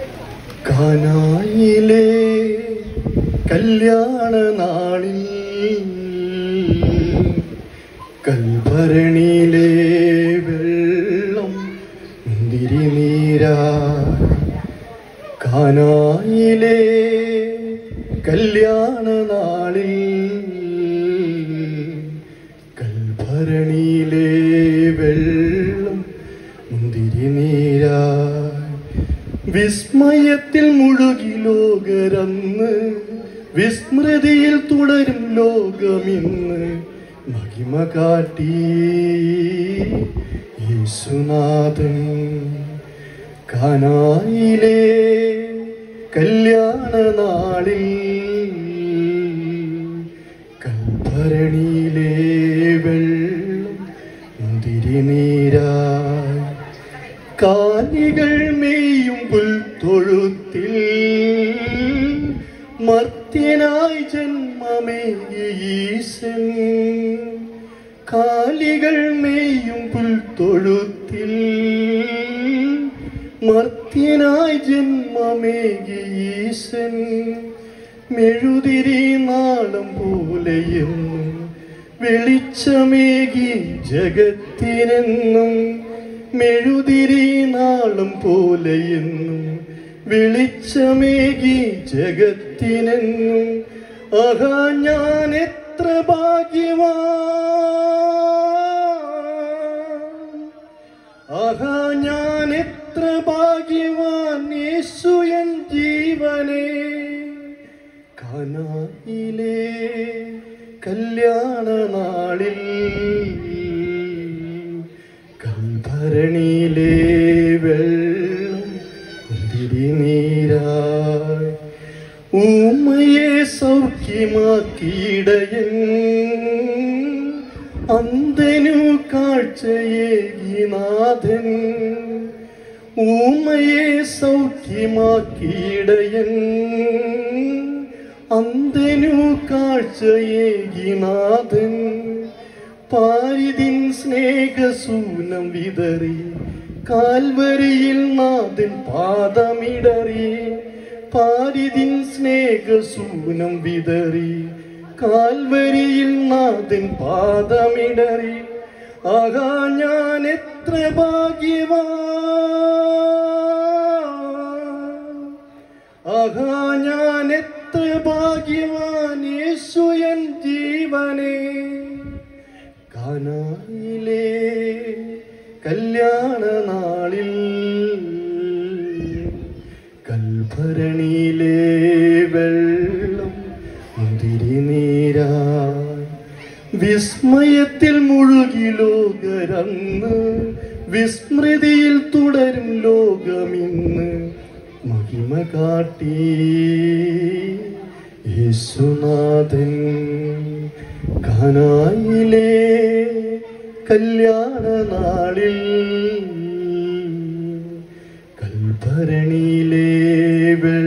കാനായിലെ കല്യാണ നാളിൽ കൽഭരണിയിലെ വെള്ളം മുന്തിരി നീരാ കാനായിലെ കല്യാണ നാളിൽ കൽഭരണിയിലെ വെള്ളം മുന്തിരി നീരാ വിസ്മയത്തിൽ മുഴുകി ലോകരന്ന് വിസ്മൃതിയിൽ തുടരും ലോകമിന്ന് മഹിമ കാട്ടി യേശുനാഥൻ കാനായിലെ കല്യാണ നാളിൽ കൽഭരണിയിലെ വെള്ളം മുന്തിരി നീരായി കാലികൾ മേയും പുൽത്തൊഴുത്തിൽ മർത്യനായി ജന്മമേയീശൻ കാലികൾ മേയും പുൽത്തൊഴുത്തിൽ മർത്യനായി ജന്മമേകീശൻ മെഴുതിരി നാളം പോലെയെന്നും വെളിച്ചമേകി ജഗത്തിനെന്നും മെഴുതിരി നാളം പോലെയെന്നും വെളിച്ചമേകി ജഗത്തിനെന്നും ആഹാ ഞാൻ എത്ര ഭാഗ്യവാൻ ആഹാ ഞാൻ എത്ര ഭാഗ്യവാൻ യേശു എൻ ജീവനെ കനായിലെ കല്യാണ നാളിൽ കൽഭരണിയിലെ വെള്ളം മുന്തിരി നീരായി ഊമയെ സൗഖ്യമാക്കിയിടയൻ അന്തനു കാഴ്ചയേകി നാഥൻ ഊമയെ സൗഖ്യമാക്കിയിടയൻ അന്തനു കാഴ്ചയേകി നാഥൻ പാരിതിൻ സ്നേഹസൂനം വിതറി കാൽവരിയിൽ നാഥൻ പാദമിടറി പാരിതിൻ സ്നേഹസൂനം വിതറി കാൽവരിയിൽ നാഥൻ പാദമിടറി ആകാ ഞാൻ എത്ര ഭാഗ്യവാൻ ആഹാ ഞാൻ എത്ര ഭാഗ്യവാൻ യേശു എൻ ജീവനെ കാനായിലെ കല്യാണ നാളിൽ കൽഭരണിയിലെ വെള്ളം മുന്തിരി നീരായി വിസ്മയത്തിൽ മുഴുകി ലോകരന്ന് വിസ്മൃതിയിൽ തുടരും ലോകമിന്ന് മഹിമ കാട്ടി യേശുനാഥൻ കനായിലെ കല്യാണ നാളിൽ കൽഭരണിയിലെ വെള്ളം